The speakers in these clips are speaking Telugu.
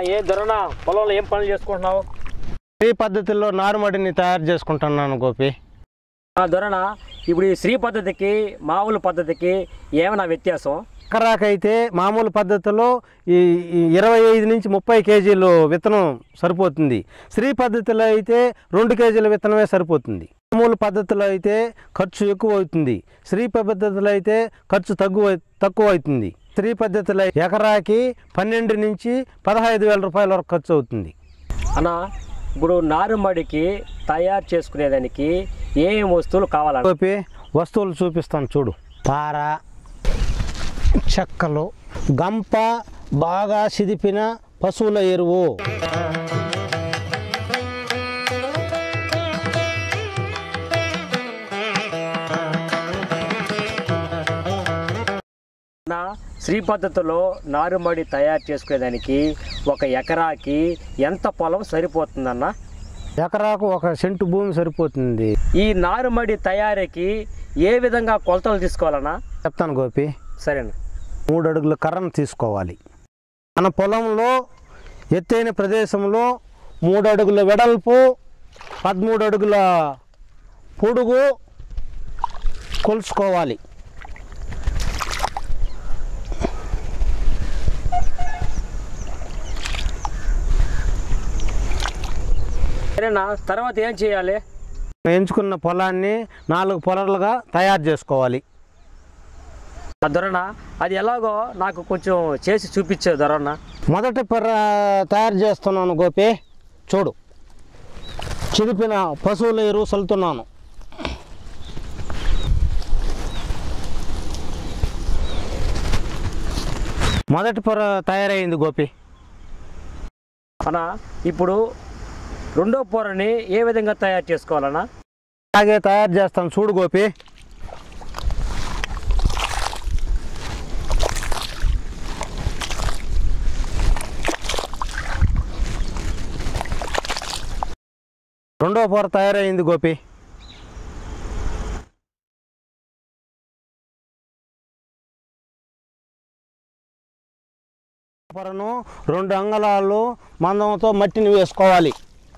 ఏ ధరణ పొలంలో ఏం పనులు చేసుకుంటున్నావు ఈ పద్ధతిలో నారుమడిని తయారు చేసుకుంటున్నాను గోపి ఆ ధరణ ఇప్పుడు ఈ శ్రీ పద్ధతికి మామూలు పద్ధతికి ఏమైనా వ్యత్యాసం ఎకరాకైతే మామూలు పద్ధతిలో ఈ ఈ ఇరవై ఐదు నుంచి ముప్పై కేజీలు విత్తనం సరిపోతుంది శ్రీ పద్ధతిలో అయితే రెండు కేజీల విత్తనమే సరిపోతుంది మామూలు పద్ధతిలో అయితే ఖర్చు ఎక్కువ అవుతుంది శ్రీ పద్ధతిలో అయితే ఖర్చు తగ్గు తక్కువ అవుతుంది శ్రీ పద్ధతిలో ఎకరాకి పన్నెండు నుంచి పదహైదు వేల రూపాయల వరకు ఖర్చు అవుతుంది అన్న ఇప్పుడు నారుమడికి తయారు చేసుకునేదానికి ఏం వస్తువులు కావాలన్న గోపి వస్తువులు చూపిస్తాను చూడు పార చెక్కలు గంప బాగా సిదిపిన పశువుల ఎరువు నా శ్రీ పద్ధతిలో నారుమడి తయారు చేసుకునేదానికి ఒక ఎకరాకి ఎంత పొలం సరిపోతుందన్న ఎకరాకు ఒక సెంటు భూమి సరిపోతుంది ఈ నారుమడి తయారీకి ఏ విధంగా కొలతలు తీసుకోవాలన్నా చెప్తాను గోపి సరేనా మూడు అడుగుల కర్రను తీసుకోవాలి మన పొలంలో ఎత్తైన ప్రదేశంలో మూడు అడుగుల వెడల్పు పదమూడు అడుగుల పొడుగు కొలుసుకోవాలి సరేనా తర్వాత ఏం చేయాలి ఎంచుకున్న పొలాన్ని నాలుగు పొలాలుగా తయారు చేసుకోవాలి ఆ దొరణ అది ఎలాగో నాకు కొంచెం చేసి చూపించే దొరన్న మొదటి పొర తయారు చేస్తున్నాను గోపి చూడు చిరిపిన పశువుల ఎరువు చల్లుతున్నాను మొదటి పొర తయారైంది గోపి అన్న ఇప్పుడు రెండో పొరని ఏ విధంగా తయారు చేసుకోవాలన్నా అలాగే తయారు చేస్తాను చూడు గోపి రెండో పొర తయారైంది గోపి పొరను రెండు అంగళాలు మందంతో మట్టిని వేసుకోవాలి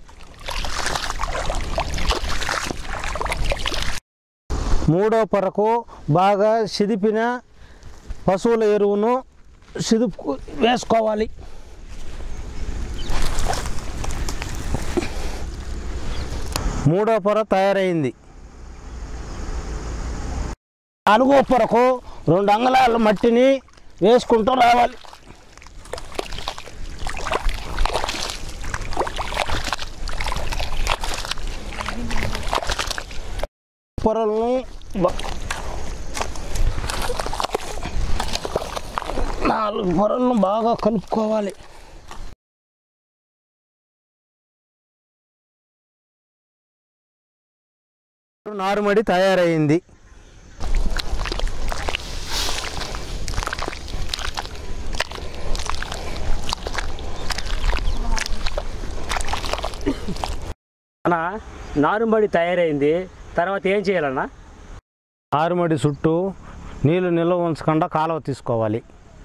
మూడో పొరకు బాగా సిదిపిన పశువుల ఎరువును సిదుపు వేసుకోవాలి మూడో పొర తయారైంది నాలుగో పొరకు రెండు అంగళాల మట్టిని వేసుకుంటూ రావాలి పొరలను బ- నాలుగు పొరలను బాగా కలుపుకోవాలి నారుమడి తయారైంది అన్న నారుమడి తయారైంది తర్వాత ఏం చేయాలన్నా నారుమడి చుట్టూ నీళ్లు నిల్వ ఉంచకుండా కాలువ తీసుకోవాలి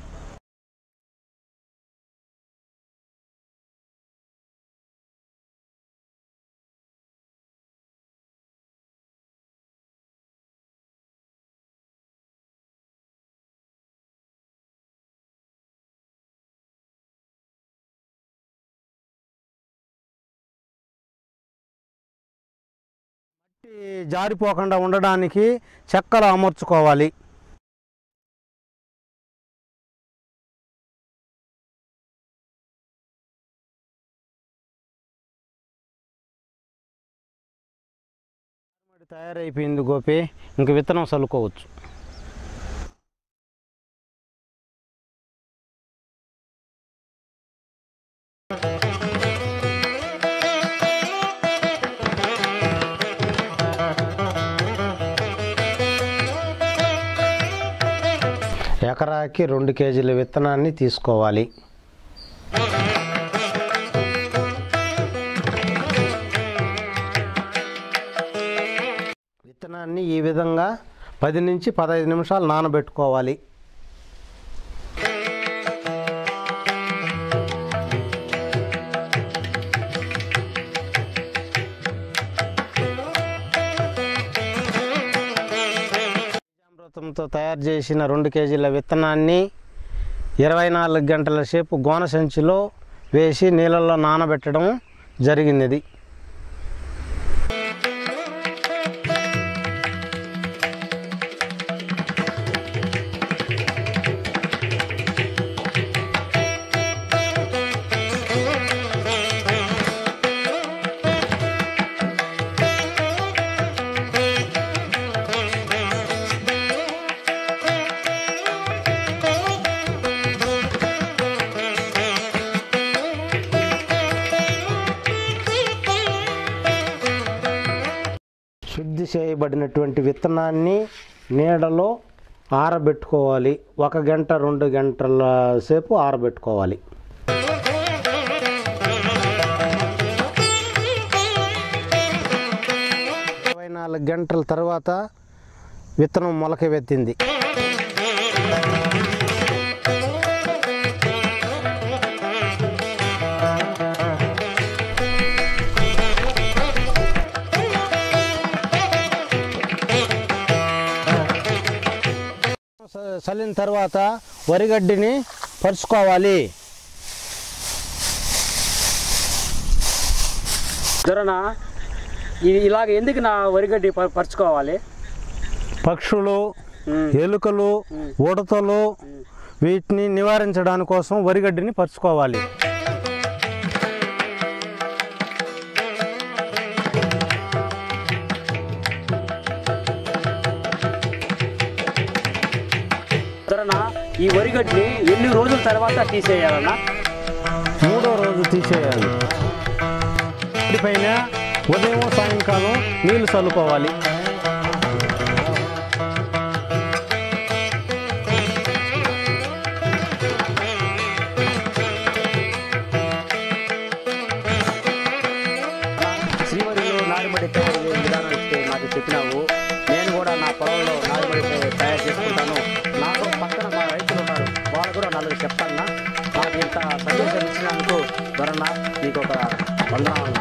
మట్టి జారిపోకుండా ఉండడానికి చెక్కలు అమర్చుకోవాలి తయారైపోయింది గోపి ఇంక విత్తనం చల్లుకోవచ్చు ఎకరాకి రెండు కేజీల విత్తనాన్ని తీసుకోవాలి విత్తనాన్ని ఈ విధంగా పది నుంచి పదహైదు నిమిషాలు నానబెట్టుకోవాలి జీవామృతంతో తయారు చేసిన రెండు కేజీల విత్తనాన్ని ఇరవై నాలుగు గంటల సేపు గోన సంచిలో వేసి నీళ్ళల్లో నానబెట్టడం జరిగినది శుద్ధి చేయబడినటువంటి విత్తనాన్ని నీడలో ఆరబెట్టుకోవాలి ఒక గంట రెండు గంటల సేపు ఆరబెట్టుకోవాలి ఇరవై నాలుగు గంటల తర్వాత విత్తనం మొలక వెత్తింది స- చల్లిన తర్వాత వరిగడ్డిని పరుచుకోవాలి దొరనా ఇది ఇలాగ ఎందుకు నా వరిగడ్డి ప- పరుచుకోవాలి పక్షులు ఉమ్, ఎలుకలు ఉడతలు వీటిని నివారించడానికి కోసం వరిగడ్డిని పరుచుకోవాలి దొరనా ఈ వరిగడ్డిని ఎన్ని రోజుల తర్వాత తీసేయాలన్నా మూడో రోజు తీసేయాలి పైన ఉదయం సాయంకాలం నీళ్లు చల్లుకోవాలి శ్రీవరిలో నారుమడి తయారు చేసే విధానం ఇస్తే నాకు చెప్పినావు నేను కూడా నా పొలంలో నారుమడి తయారు- తయారు చేసుకుంటాను నాకు పక్కన మా రైతులు ఉన్నారు వాళ్ళు కూడా నలుగురు చెప్తాను నాకు ఇంత సందేశం ఇచ్చినందుకు త్వరన నీకు ఒక వందనాలు